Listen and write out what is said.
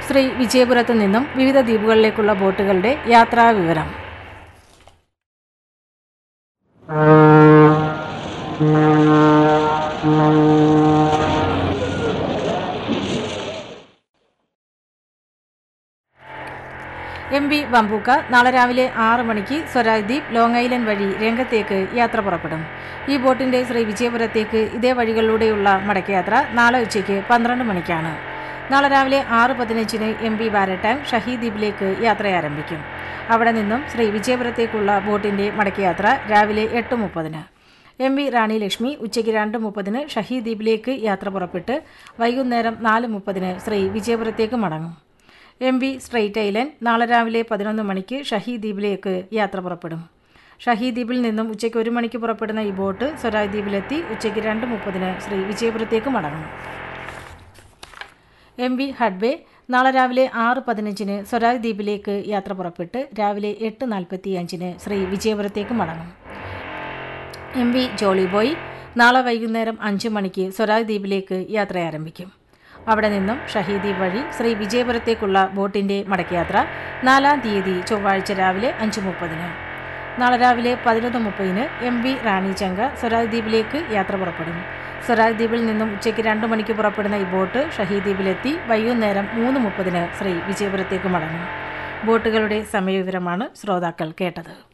ശ്രീ വിജയപുരത്ത് നിന്നും വിവിധ ദ്വീപുകളിലേക്കുള്ള ബോട്ടുകളുടെ യാത്രാ വിവരം എം വി വമ്പൂക്ക നാളെ രാവിലെ ആറ് മണിക്ക് സ്വരാജ് ദ്വീപ് ലോങ് ഐലൻഡ് വഴി രംഗത്തേക്ക് യാത്ര പുറപ്പെടും ഈ ബോട്ടിന്റെ ശ്രീ വിജയപുരത്തേക്ക് ഇതേ വഴികളിലൂടെയുള്ള മടക്കയാത്ര നാളെ ഉച്ചയ്ക്ക് പന്ത്രണ്ട് മണിക്കാണ് നാളെ രാവിലെ ആറ് പതിനഞ്ചിന് എം വി ബാരട്ടാൻ ഷഹീദ് ദ്വീപിലേക്ക് യാത്ര ആരംഭിക്കും അവിടെ നിന്നും ശ്രീ വിജയപുരത്തേക്കുള്ള ബോട്ടിന്റെ മടക്കയാത്ര രാവിലെ എട്ട് മുപ്പതിന് എം വി റാണി ലക്ഷ്മി ഉച്ചയ്ക്ക് രണ്ട് മുപ്പതിന് ഷഹീദ് ദ്വീപിലേക്ക് യാത്ര പുറപ്പെട്ട് വൈകുന്നേരം നാല് മുപ്പതിന് ശ്രീ വിജയപുരത്തേക്ക് മടങ്ങും എം വി സ്ട്രെയിറ്റ് ഐലൻഡ് നാളെ രാവിലെ പതിനൊന്ന് മണിക്ക് ഷഹീദ് ദ്വീപിലേക്ക് യാത്ര പുറപ്പെടും ഷഹീദ് ദ്വീപിൽ നിന്നും ഉച്ചയ്ക്ക് ഒരു മണിക്ക് പുറപ്പെടുന്ന ഈ ബോട്ട് സ്വരാജ് ദ്വീപിലെത്തി ഉച്ചയ്ക്ക് രണ്ട് മുപ്പതിന് ശ്രീ വിജയപുരത്തേക്ക് മടങ്ങും എം വി ഹഡ്വേ നാളെ രാവിലെ ആറ് പതിനഞ്ചിന് സ്വരാജ് ദ്വീപിലേക്ക് യാത്ര പുറപ്പെട്ട് രാവിലെ എട്ട് നാൽപ്പത്തി അഞ്ചിന് ശ്രീ വിജയപുരത്തേക്ക് മടങ്ങും എം വി ജോളി ബോയ് നാളെ വൈകുന്നേരം അഞ്ച് മണിക്ക് സ്വരാജ് ദ്വീപിലേക്ക് യാത്ര ആരംഭിക്കും അവിടെ നിന്നും ഷഹീദ് ദ്വീപ് വഴി ശ്രീ വിജയപുരത്തേക്കുള്ള ബോട്ടിന്റെ മടക്കയാത്ര നാലാം തീയതി ചൊവ്വാഴ്ച രാവിലെ അഞ്ച് മുപ്പതിന് നാളെ രാവിലെ പതിനൊന്ന് മുപ്പതിന് എം വി റാണി ചങ്ക സ്വരാജ് ദ്വീപിലേക്ക് യാത്ര പുറപ്പെടും സ്വരാജ് ദ്വീപിൽ നിന്നും ഉച്ചയ്ക്ക് രണ്ട് മണിക്ക് പുറപ്പെടുന്ന ഈ ബോട്ട് ഷഹീദ് ദ്വീപിലെത്തി വൈകുന്നേരം മൂന്ന് മുപ്പതിന് ശ്രീ വിജയപുരത്തേക്ക് മടങ്ങും ബോട്ടുകളുടെ സമയവിവരമാണ് ശ്രോതാക്കൾ കേട്ടത്